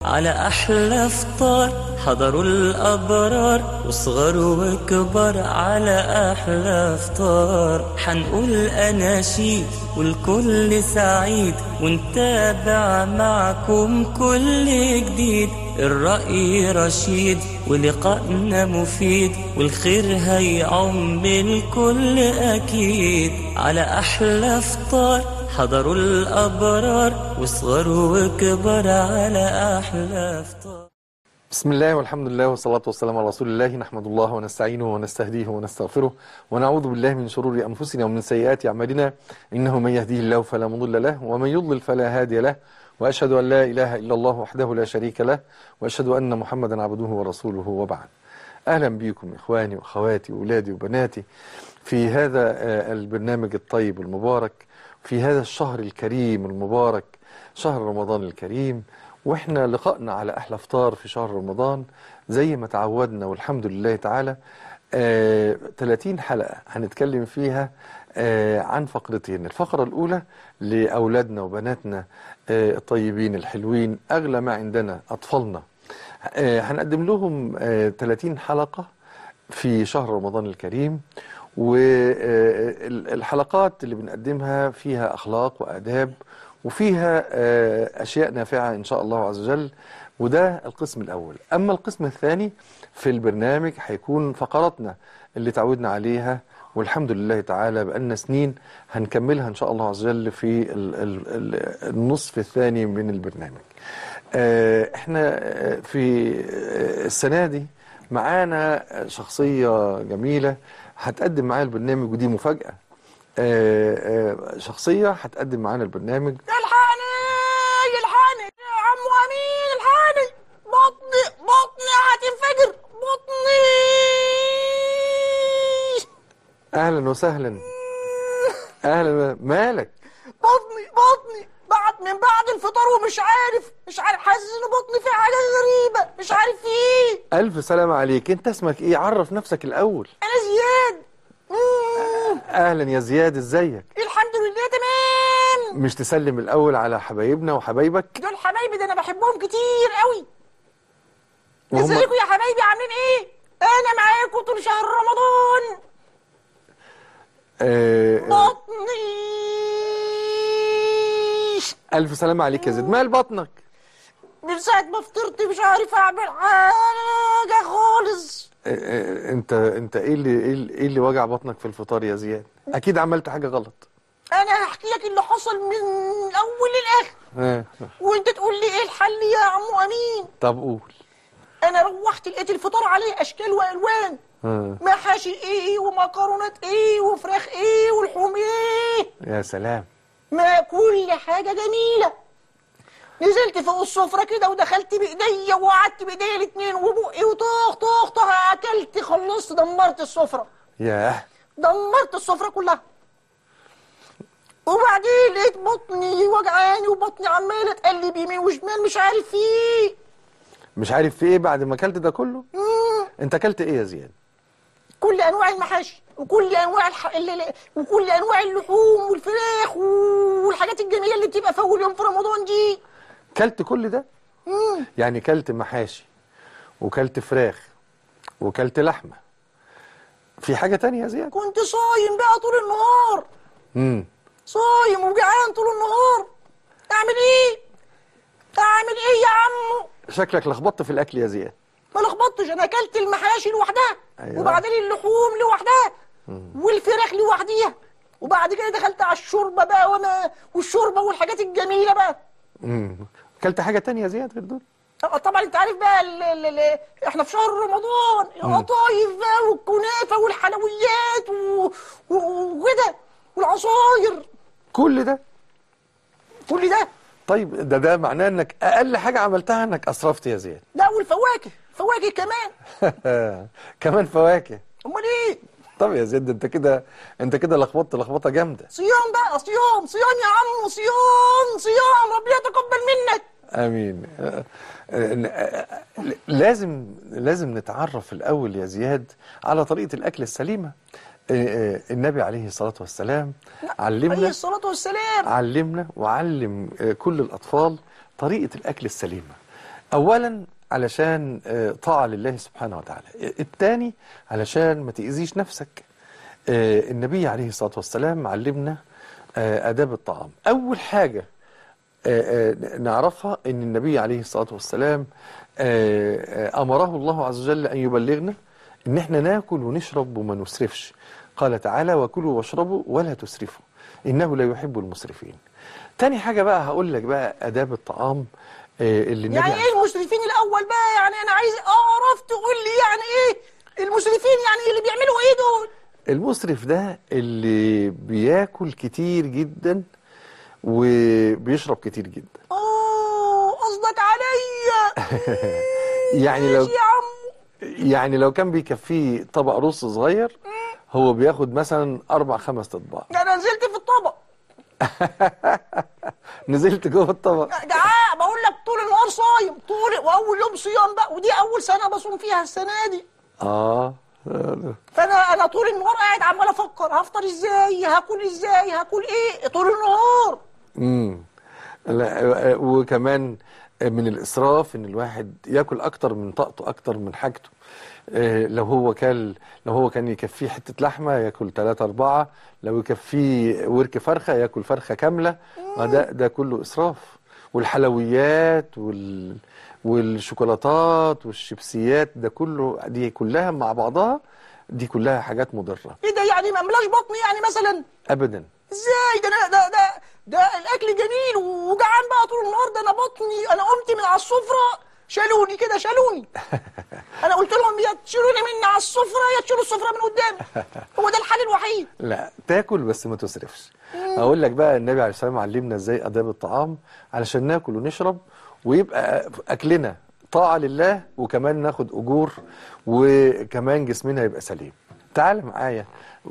على أحلى فطار حضروا الأبرار وصغر وكبر على أحلى فطار حنقول أناشيد والكل سعيد ونتابع معكم كل جديد الرأي رشيد ولقائنا مفيد والخير هيعم الكل أكيد على أحلى فطار حضروا الأبرار وصغر وكبر على أحلى فطار بسم الله والحمد لله والصلاة والسلام على رسول الله نحمد الله ونستعينه ونستهديه ونستغفره ونعوذ بالله من شرور أنفسنا ومن سيئات أعمالنا إنه من يهديه الله فلا مضل له ومن يضلل فلا هادي له وأشهد أن لا إله إلا الله وحده لا شريك له وأشهد أن محمدا عبده ورسوله وبعد أهلا بكم إخواني وأخواتي وأولادي وبناتي في هذا آه، البرنامج الطيب المبارك في هذا الشهر الكريم المبارك شهر رمضان الكريم واحنا لقائنا على احلى فطار في شهر رمضان زي ما تعودنا والحمد لله تعالى آه 30 حلقة هنتكلم فيها آه عن فقرتين الفقرة الأولى لأولادنا وبناتنا آه الطيبين الحلوين أغلى ما عندنا أطفالنا آه هنقدم لهم آه 30 حلقة في شهر رمضان الكريم والحلقات اللي بنقدمها فيها أخلاق وآداب وفيها آه، أشياء نافعة إن شاء الله عز وجل وده القسم الأول أما القسم الثاني في البرنامج هيكون فقراتنا اللي تعودنا عليها والحمد لله تعالى بقالنا سنين هنكملها إن شاء الله عز وجل في ال- ال- ال- النصف الثاني من البرنامج آه، احنا آه، في آه، السنة دي معانا شخصية جميلة هتقدم معايا البرنامج ودي مفاجأة آه، آه، شخصية هتقدم معانا البرنامج الحقني الحقني يا عم امين الحقني بطني بطني هتنفجر بطني أهلا وسهلا أهلا مالك بطني بطني بعد من بعد الفطار ومش عارف مش عارف حاسس ان بطني فيه حاجه غريبه مش عارف في ايه ألف سلام عليك أنت اسمك إيه عرف نفسك الأول انا زياد مم. أهلا يا زياد إزيك الحمد لله تمام مش تسلم الأول على حبايبنا وحبايبك دول حبايبي ده انا بحبهم كتير قوي وهم ازيكم يا حبايبي عاملين ايه انا معاكم طول شهر رمضان آه، آه، بطني ألف سلام عليك يا زياد مال بطنك من ساعة ما فطرت مش عارف أعمل حاجة خالص آه، آه، أنت أنت إيه اللي إيه اللي- إيه اللي وجع بطنك في الفطار يا زياد أكيد عملت حاجة غلط أنا هحكي لك اللي حصل من الأول للآخر آه، وأنت تقول لي إيه الحل يا عمو أمين طب قول أنا روحت لقيت الفطار عليه أشكال وألوان آه، محاشي إيه ومكرونات إيه وفراخ إيه ولحوم إيه يا سلام ما كل حاجة جميلة نزلت فوق السفرة كده ودخلت بإيديا وقعدت بإيديا الاتنين وبقي وطخ طخ طخ أكلت خلصت دمرت السفرة ياه دمرت السفرة كلها وبعدين لقيت بطني وجعاني وبطني عمالة تقلب يمين وشمال مش عارف فيه مش عارف في ايه بعد ما اكلت ده كله مم. انت اكلت ايه يا زياد كل انواع المحاشي وكل انواع الح... ال- ال- وكل انواع اللحوم والفراخ والحاجات الجميله اللي بتبقى في اول يوم في رمضان دي كلت كل ده مم. يعني كلت محاشي وكلت فراخ وكلت لحمه في حاجه تانية يا زياد كنت صايم بقى طول النهار امم صايم وجعان طول النهار اعمل ايه اعمل ايه يا عمو شكلك لخبطت في الاكل يا زياد ما لخبطتش انا اكلت المحاشي لوحدها أيوة. وبعدين اللحوم لوحدها والفراخ لوحديها وبعد كده دخلت على الشوربه بقى وما والشوربه والحاجات الجميله بقى امم كلت حاجه تانية يا زياد غير دول طب- طبعا انت عارف بقى ال ال ال احنا في شهر رمضان القطايف بقى والكنافه والحلويات و- و- وكده والعصاير كل ده كل ده طيب ده ده معناه انك اقل حاجه عملتها انك اسرفت يا زياد لا والفواكه فواكه كمان كمان فواكه امال ايه طب يا زياد انت كده انت كده لخبطت لخبطه جامده صيام بقى صيام صيام يا عم صيام صيام ربنا يتقبل منك امين آه، آه، آه، لازم لازم نتعرف الاول يا زياد على طريقه الاكل السليمه آه، آه، النبي عليه الصلاه والسلام عليه علمنا الصلاه والسلام علمنا وعلم آه، كل الاطفال طريقه الاكل السليمه اولا علشان آه، طاعه لله سبحانه وتعالى الثاني علشان ما تاذيش نفسك آه، النبي عليه الصلاه والسلام علمنا آه، اداب الطعام اول حاجه آه، آه، نعرفها ان النبي عليه الصلاه والسلام آه، آه، امره الله عز وجل ان يبلغنا ان احنا ناكل ونشرب وما نسرفش قال تعالى وكلوا واشربوا ولا تسرفوا انه لا يحب المسرفين تاني حاجه بقى هقول لك بقى اداب الطعام آه، اللي النبي يعني عليه- ايه المسرفين الاول بقى يعني انا عايز اعرف تقول لي يعني ايه المسرفين يعني اللي بيعملوا ايه دول المسرف ده اللي بياكل كتير جدا وبيشرب كتير جدا اه قصدك عليا يعني لو ماشي يا عم يعني لو كان بيكفيه طبق رز صغير هو بياخد مثلا اربع خمس اطباق ده انا نزلت في الطبق نزلت جوه الطبق جعان بقول لك طول النهار صايم طول واول يوم صيام بقى ودي اول سنه بصوم فيها السنه دي اه فانا انا طول النهار قاعد عمال افكر هفطر ازاي هاكل ازاي هاكل ايه طول النهار امم لا وكمان من الاسراف ان الواحد ياكل اكتر من طاقته اكتر من حاجته آه، لو هو كان لو هو كان يكفيه حته لحمه ياكل ثلاثة أربعة لو يكفيه ورك فرخه ياكل فرخه كامله ما ده ده كله اسراف والحلويات وال والشوكولاتات والشيبسيات ده كله دي كلها مع بعضها دي كلها حاجات مضره ايه ده يعني ما ملاش بطن يعني مثلا ابدا ازاي ده انا ده ده ده الاكل جميل وجعان بقى طول النهار ده انا بطني انا قمت من على السفره شالوني كده شالوني انا قلت لهم يا تشيلوني من على السفره يا تشيلوا السفره من قدامي هو ده الحل الوحيد لا تاكل بس ما تسرفش اقول لك بقى النبي عليه الصلاه والسلام علمنا ازاي اداب الطعام علشان ناكل ونشرب ويبقى اكلنا طاعه لله وكمان ناخد اجور وكمان جسمنا يبقى سليم تعال معايا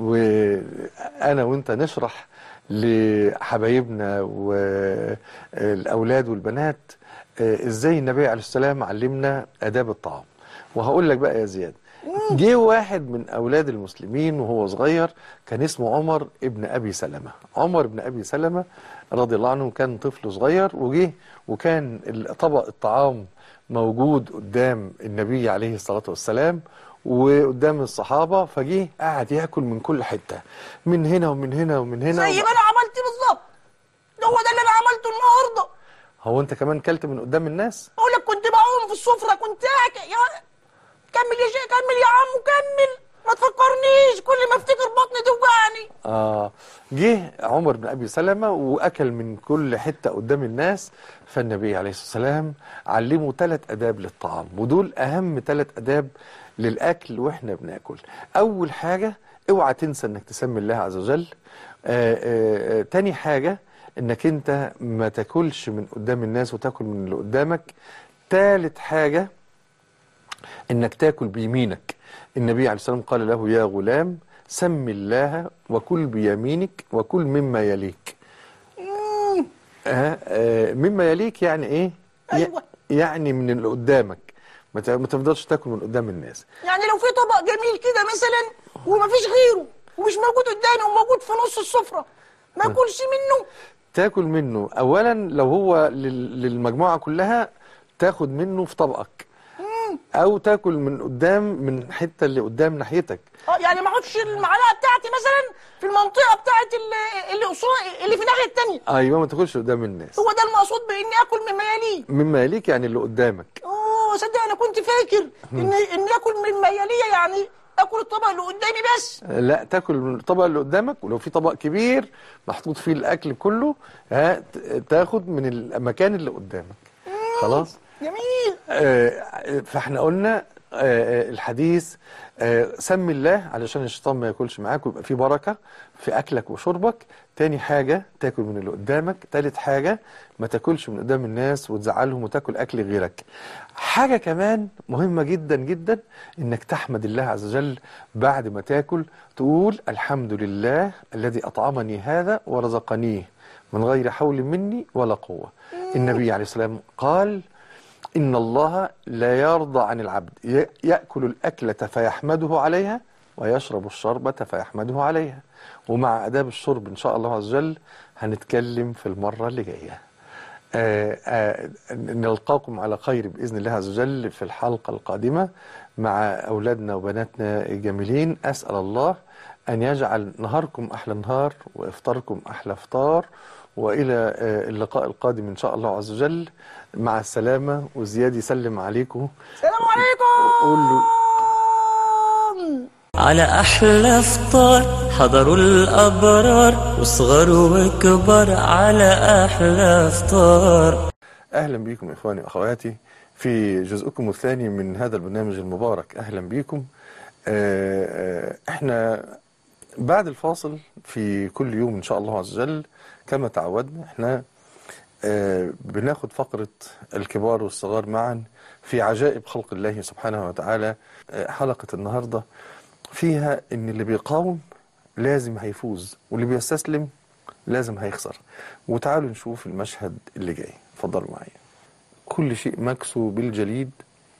وانا وانت نشرح لحبايبنا والاولاد والبنات آه، ازاي النبي عليه السلام علمنا اداب الطعام وهقول لك بقى يا زياد جه واحد من اولاد المسلمين وهو صغير كان اسمه عمر ابن ابي سلمة عمر ابن ابي سلمة رضي الله عنه كان طفل صغير وجه وكان ال- طبق الطعام موجود قدام النبي عليه الصلاة والسلام وقدام الصحابة فجه قعد ياكل من كل حتة من هنا ومن هنا ومن هنا زي ما انا عملت بالظبط ده هو ده اللي انا عملته النهارده هو انت كمان كلت من قدام الناس اقول لك كنت بعوم في السفره كنت أك... يا كمل يا شيخ كمل يا عم كمل ما تفكرنيش كل ما افتكر بطني توجعني آه جه عمر بن ابي سلمة واكل من كل حته قدام الناس فالنبي عليه الصلاه والسلام علمه ثلاث اداب للطعام ودول اهم ثلاث اداب للاكل واحنا بناكل اول حاجه اوعى تنسى انك تسمي الله عز وجل آه آه آه تاني حاجه انك انت ما تاكلش من قدام الناس وتاكل من اللي قدامك ثالث حاجه انك تاكل بيمينك النبي عليه الصلاه والسلام قال له يا غلام سم الله وكل بيمينك وكل مما يليك آه آه مما يليك يعني ايه ي- أيوة. يعني من اللي قدامك ما ت- ما تفضلش تاكل من قدام الناس يعني لو في طبق جميل كده مثلا ومفيش غيره ومش موجود قدامي وموجود في نص السفره ما اكلش منه تاكل منه اولا لو هو لل- للمجموعه كلها تاخد منه في طبقك او تاكل من قدام من الحته اللي قدام ناحيتك اه يعني ما احطش المعلقه بتاعتي مثلا في المنطقه بتاعت اللي اللي قصاد اللي في الناحيه التانيه ايوه ما تاكلش قدام الناس هو ده المقصود باني اكل مما يليه مما يليك يعني اللي قدامك اوه صدق انا كنت فاكر ان اني اكل مما يليه يعني اكل الطبق اللي قدامي بس لا تاكل من الطبق اللي قدامك ولو في طبق كبير محطوط فيه الاكل كله ها ت- تاخد من المكان اللي قدامك خلاص جميل آه، فاحنا قلنا آه، آه، الحديث آه، سمي الله علشان الشيطان ما ياكلش معاك ويبقى في بركه في اكلك وشربك تاني حاجه تاكل من اللي قدامك تالت حاجه ما تاكلش من قدام الناس وتزعلهم وتاكل اكل غيرك حاجه كمان مهمه جدا جدا انك تحمد الله عز وجل بعد ما تاكل تقول الحمد لله الذي اطعمني هذا ورزقنيه من غير حول مني ولا قوه النبي عليه السلام قال إن الله لا يرضى عن العبد ي- يأكل الأكلة فيحمده عليها ويشرب الشربة فيحمده عليها ومع آداب الشرب إن شاء الله عز وجل هنتكلم في المرة اللي جاية آه، آه، نلقاكم على خير بإذن الله عز وجل في الحلقة القادمة مع أولادنا وبناتنا الجميلين أسأل الله أن يجعل نهاركم أحلى نهار وإفطاركم أحلى إفطار وإلى آه، اللقاء القادم إن شاء الله عز وجل مع السلامة وزياد يسلم عليكم السلام عليكم قول له على أحلى فطار حضروا الأبرار وصغر وكبر على أحلى فطار أهلا بكم إخواني وأخواتي في جزءكم الثاني من هذا البرنامج المبارك أهلا بكم آه، آه، إحنا بعد الفاصل في كل يوم إن شاء الله عز وجل كما تعودنا إحنا آه، بناخد فقرة الكبار والصغار معا في عجائب خلق الله سبحانه وتعالى آه، حلقة النهاردة فيها إن اللي بيقاوم لازم هيفوز واللي بيستسلم لازم هيخسر وتعالوا نشوف المشهد اللي جاي اتفضلوا معايا كل شيء مكسو بالجليد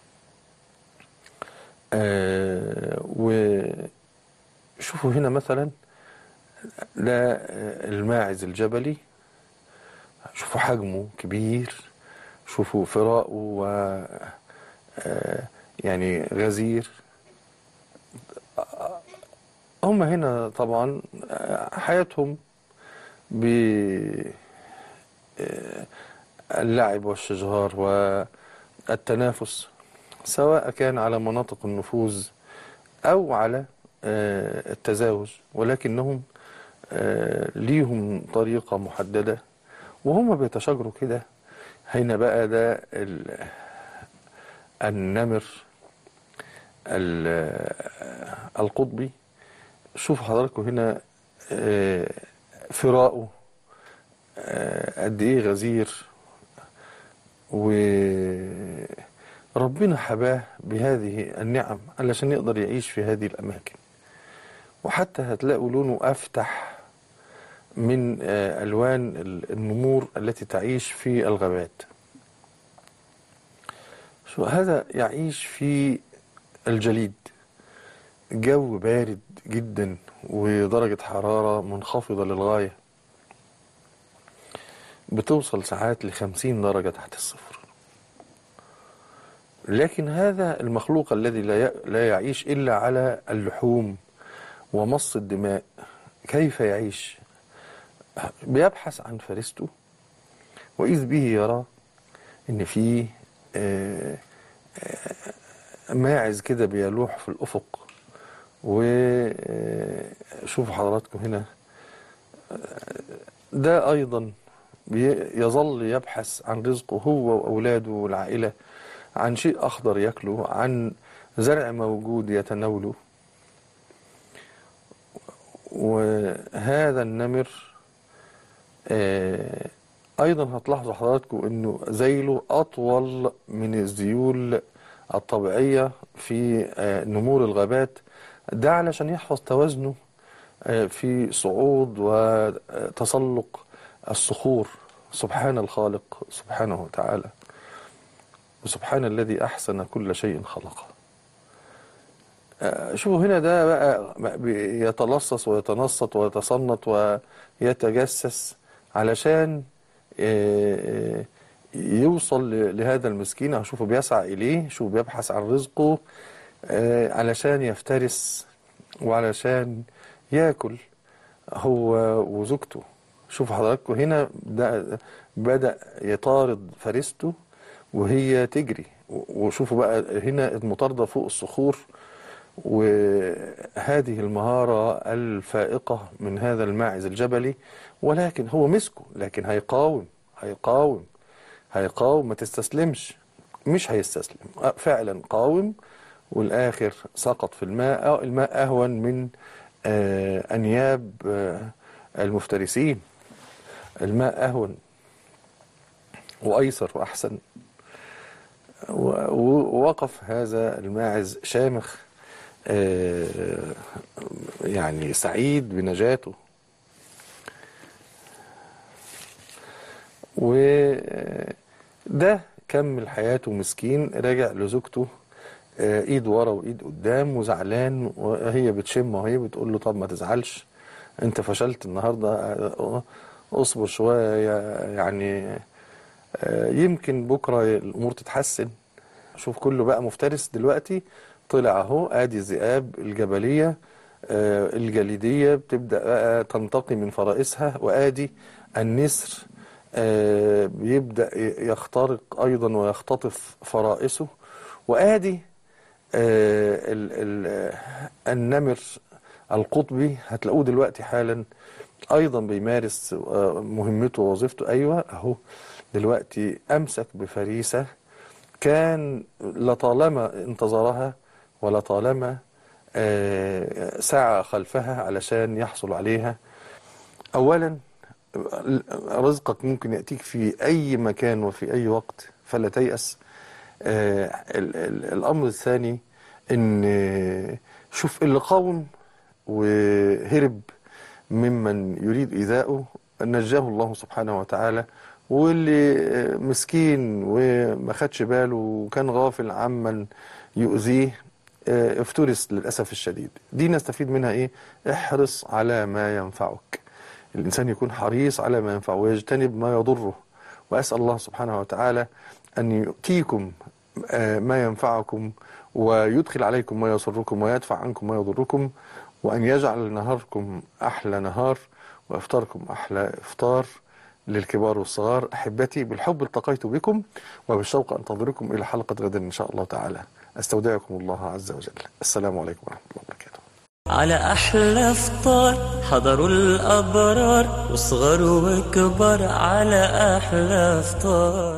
آه وشوفوا هنا مثلا ده آه، الماعز الجبلي شوفوا حجمه كبير شوفوا فراءه و آه، يعني غزير هم هنا طبعا آه، حياتهم باللعب والشجار والتنافس سواء كان على مناطق النفوذ أو على آه، التزاوج ولكنهم آه، ليهم طريقة محددة وهم بيتشاجروا كده هنا بقى ده ال- النمر ال- القطبي شوف حضراتكم هنا آه، فراءه آه، قد ايه غزير وربنا حباه بهذه النعم علشان يقدر يعيش في هذه الأماكن وحتى هتلاقوا لونه أفتح من آه، ألوان ال- النمور التي تعيش في الغابات شو هذا يعيش في الجليد جو بارد جدا ودرجة حرارة منخفضة للغاية بتوصل ساعات لخمسين درجة تحت الصفر لكن هذا المخلوق الذي لا ي- لا يعيش إلا على اللحوم ومص الدماء كيف يعيش بيبحث عن فريسته وإذ به يرى إن في آه، آه، ماعز كده بيلوح في الأفق وشوفوا حضراتكم هنا ده أيضا بي- يظل يبحث عن رزقه هو وأولاده والعائلة عن شيء أخضر يأكله عن زرع موجود يتناوله وهذا النمر آه، أيضا هتلاحظوا حضراتكم أنه ذيله أطول من الذيول الطبيعية في آه، نمور الغابات ده علشان يحفظ توازنه آه، في صعود وتسلق الصخور سبحان الخالق سبحانه وتعالى وسبحان الذي أحسن كل شيء خلقه آه، شوفوا هنا ده بقى يتلصص ويتنصت ويتصنت ويتجسس علشان آه، يوصل ل- لهذا المسكين هشوفه بيسعى إليه شوفوا بيبحث عن رزقه آه، علشان يفترس وعلشان ياكل هو وزوجته شوفوا حضراتكم هنا ده بدأ يطارد فريسته وهي تجري و- وشوفوا بقى هنا المطاردة فوق الصخور وهذه المهارة الفائقة من هذا الماعز الجبلي ولكن هو مسكه لكن هيقاوم هيقاوم هيقاوم ما تستسلمش مش هيستسلم أه، فعلا قاوم والآخر سقط في الماء أه، الماء أهون من آه، أنياب آه، المفترسين الماء أهون وأيسر وأحسن و- ووقف هذا الماعز شامخ آه، يعني سعيد بنجاته وده كمل حياته مسكين رجع لزوجته آه، ايد ورا وايد قدام وزعلان وهي بتشم وهي بتقول له طب ما تزعلش انت فشلت النهارده آه، اصبر شويه يعني آه، يمكن بكرة الأمور تتحسن شوف كله بقى مفترس دلوقتي طلع اهو ادي الذئاب الجبلية آه، الجليدية بتبدأ بقى تنتقي من فرائسها وادي النسر آه، بيبدأ يخترق أيضا ويختطف فرائسه وادي آه، ال- ال- النمر القطبي هتلاقوه دلوقتي حالا ايضا بيمارس آه، مهمته ووظيفته ايوه اهو دلوقتي امسك بفريسه كان لطالما انتظرها ولطالما آه، سعى خلفها علشان يحصل عليها اولا رزقك ممكن ياتيك في اي مكان وفي اي وقت فلا تيأس آه، ال- ال- الامر الثاني ان آه، شوف اللي قاوم وهرب ممن يريد ايذائه نجاه الله سبحانه وتعالى واللي آه، مسكين وما خدش باله وكان غافل عمن يؤذيه آه، افترس للاسف الشديد دي نستفيد منها ايه احرص على ما ينفعك الانسان يكون حريص على ما ينفعه ويجتنب ما يضره واسال الله سبحانه وتعالى ان يؤتيكم آه، ما ينفعكم ويدخل عليكم ما يسركم ويدفع عنكم ما يضركم وأن يجعل نهاركم أحلى نهار وإفطاركم أحلى إفطار للكبار والصغار أحبتي بالحب التقيت بكم وبالشوق أنتظركم إلى حلقة غدا إن شاء الله تعالى أستودعكم الله عز وجل السلام عليكم ورحمة الله وبركاته على أحلى فطار حضروا الأبرار وصغر وكبر على أحلى فطار